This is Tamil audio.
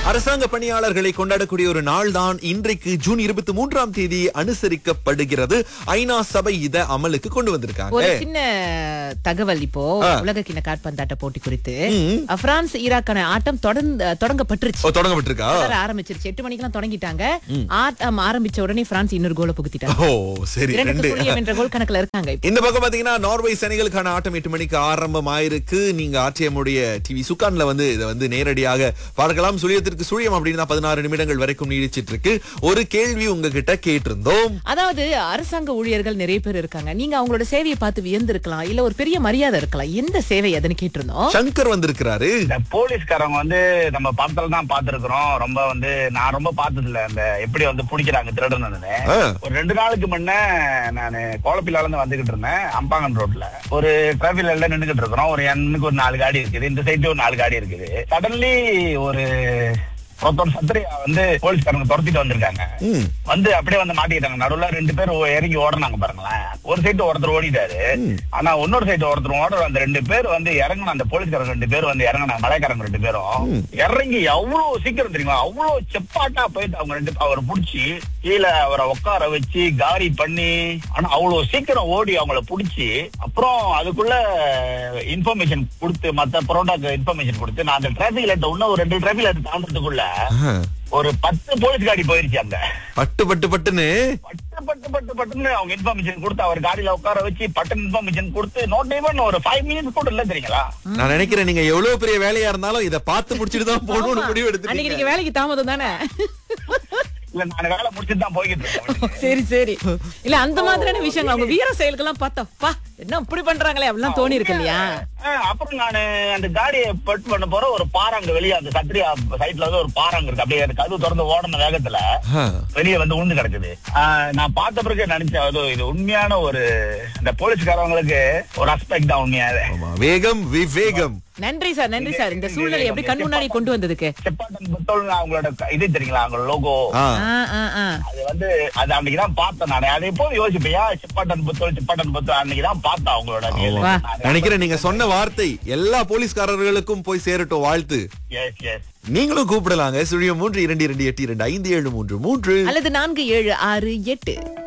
அரசாங்க பணியாளர்களை கொண்டாடக்கூடிய ஒரு நாள் தான் இன்றைக்கு ஜூன் இருபத்தி மூன்றாம் தேதி அனுசரிக்கப்படுகிறது ஐநா சபை இத அமலுக்கு கொண்டு வந்திருக்காங்க ஒரு சின்ன தகவல் இப்போ ஆ. உலக கிண்ண காற்பந்தாட்ட போட்டி குறித்து ம். பிரான்ஸ் ஈராக்கான ஆட்டம் தொடர்ந்து தொடங்கப்பட்டுருச்சு ஓ, தொடங்கப்பட்டிருக்கா தொடர ஆரம்பிச்சிருச்சு எட்டு மணிக்கெல்லாம் தொடங்கிட்டாங்க ஆட்டம் ஆரம்பிச்ச உடனே பிரான்ஸ் இன்னொரு கோலை புகுத்திட்டாங்க ஓ சரி இரண்டுக்கு ரெண்டு சுழியம் என்ற கோல் கணக்குல இருக்காங்க இப்போ. இந்த பக்கம் பாத்தீங்கன்னா நார்வே அணிகளுக்கான ஆட்டம் எட்டு மணிக்கு ஆரம்பம் ஆயிருக்கு நீங்க ஆர்டிஎம்முடைய டிவி சுக்கான்ல வந்து இதை வந்து நேரடியாக பார்க்கலாம் சுழியத்திற்கு சுழியம் அப்படின்னு தான் பதினாறு நிமிடங்கள் வரைக்கும் நீடிச்சிட்டு இருக்கு ஒரு கேள்வி உங்ககிட்ட கேட்டிருந்தோம் அதாவது அரசாங்க ஊழியர்கள் நிறைய பேர் இருக்காங்க நீங்க அவங்களோட சேவையை பார்த்து வியந்திருக்கலாம் இல்ல ஒரு பெரிய மரியாதை இருக்கலாம் எந்த சேவை அதுன்னு கேட்டிருந்தோம் சங்கர் வந்திருக்கிறாரு இந்த போலீஸ்காரங்க வந்து நம்ம படத்துல தான் பாத்துருக்கிறோம் ரொம்ப வந்து நான் ரொம்ப பார்த்தது இல்ல அந்த எப்படி வந்து பிடிக்கிறாங்க திருடனு ஆ. ஒரு ரெண்டு நாளுக்கு முன்ன நான் கோலப்பிலால இருந்து வந்துகிட்டு இருந்தேன் அம்பாங்கன் ரோட்ல ஒரு டிராபிக் லைன்ல நின்னுகிட்டு இருக்கிறோம் ஒரு எனக்கு ஒரு நாலு காடி இருக்குது இந்த சைடு ஒரு நாலு காடி இருக்குது சடன்லி ஒரு ஒருத்தர் சத்திரியா வந்து போலீஸ்காரங்க துரத்திட்டு வந்திருக்காங்க ம். வந்து அப்படியே வந்து மாட்டிக்கிட்டாங்க நடுவுல ரெண்டு பேர் ஓ- இறங்கி ஓடுனாங்க பாருங்களேன் ஒரு சைடு ஒருத்தர் ஓடிட்டாரு ஆனா இன்னொரு சைடு ஒருத்தர் ஓடுற அந்த ரெண்டு பேர் வந்து இறங்கின அந்த போலீஸ்காரங்க ரெண்டு பேர் வந்து இறங்கினாங்க மலைக்காரங்க ரெண்டு பேரும் இறங்கி அவ்வளவு சீக்கிரம் தெரியுமா அவ்வளவு செப்பாட்டா போயிட்டு அவங்க ரெண்டு அவரை புடிச்சு கீழே அவரை உட்கார வச்சு காரி பண்ணி ஆனா அவ்வளவு சீக்கிரம் ஓடி அவங்கள புடிச்சு அப்புறம் அதுக்குள்ள இன்ஃபர்மேஷன் கொடுத்து மத்த பரோட்டாக்கு இன்ஃபர்மேஷன் கொடுத்து நான் அந்த டிராபிக் லைட் இன்னும் ஒரு ரெண்டு டிராபிக் லைட் தாண்டறதுக்குள்ள ஆஹா. ஒரு பத்து போலீஸ் காடி போயிருச்சு அங்க பட்டு பட்டு பட்டுன்னு பட்டு பட்டு பட்டு பட்டுன்னு அவங்க இன்ஃபர்மேஷன் கொடுத்து அவர் காடியில உட்கார வச்சு பட்டன் இன்ஃபர்மேஷன் கொடுத்து நோட் ஈவன் ஒரு ஃபைவ் மினிட்ஸ் கூட இல்ல தெரியுங்களா நான் நினைக்கிறேன் நீங்க எவ்வளவு பெரிய வேலையா இருந்தாலும் இத பார்த்து முடிச்சிட்டு தான் போகணும்னு முடிவு அன்னைக்கு எடுத்துட்டீங்க நீங்க வேலைக்கு தாமதம் தானே இல்ல நான் வேலை முடிச்சுட்டு தான் போய்கிட்டு இருக்கேன் சரி சரி இல்ல அந்த மாதிரியான விஷயங்கள் அவங்க வீர செயல்கள்லாம் பார்த்தா பா என்ன இப்படி பண்றாங்களே அப்படிலாம் தோணி இருக்கு இல்லையா ஆ, அப்புறம் நானு அந்த காடியை பட் பண்ண போற ஒரு பாறாங்க வெளியே அந்த சத்திரியா சைட்ல வந்து ஒரு பாறாங்க இருக்கு அப்படியே அந்த கதவு திறந்து ஓடின வேகத்துல ஆ. வெளியே வந்து உண்டு கிடக்குது ஆ, நான் பார்த்த பிறகு நினைச்சேன் அது இது உண்மையான ஒரு இந்த போலீஸ்காரவங்களுக்கு ஒரு அஸ்பெக்ட் தான் உண்மையாவே ஆமா வேகம் விவேகம் நன்றி சார் நன்றி சார் இந்த சூழ்நிலை எப்படி கண் முன்னாடி கொண்டு வந்ததுக்கு செப்பாட்டன் புத்தோல் அவங்களோட க- இது தெரியுங்களா அவங்களோட லோகோ ஆ. ஆ, ஆ, ஆ. அது வந்து அது அன்னைக்கு தான் பார்த்தேன் நான் அதை எப்போது யோசிப்பேன் ஏன் சிப்பாட்டன் புத்தோல் சிப்பாட்டன் புத்தோல் அன்னைக்கு தான் பார்த்தேன் அவங்களோட வா. நினைக்கிறேன் நீங்க சொன்ன வார்த்தை எல்லா போலீஸ்காரர்களுக்கும் போய் சேரட்டும் வாழ்த்து எஸ் எஸ் நீங்களும் கூப்பிடலாங்க சுழியம் மூன்று இரண்டு இரண்டு எட்டு இரண்டு ஐந்து ஏழு மூன்று மூன்று அல்லது நான்கு ஏழு ஆறு எட்டு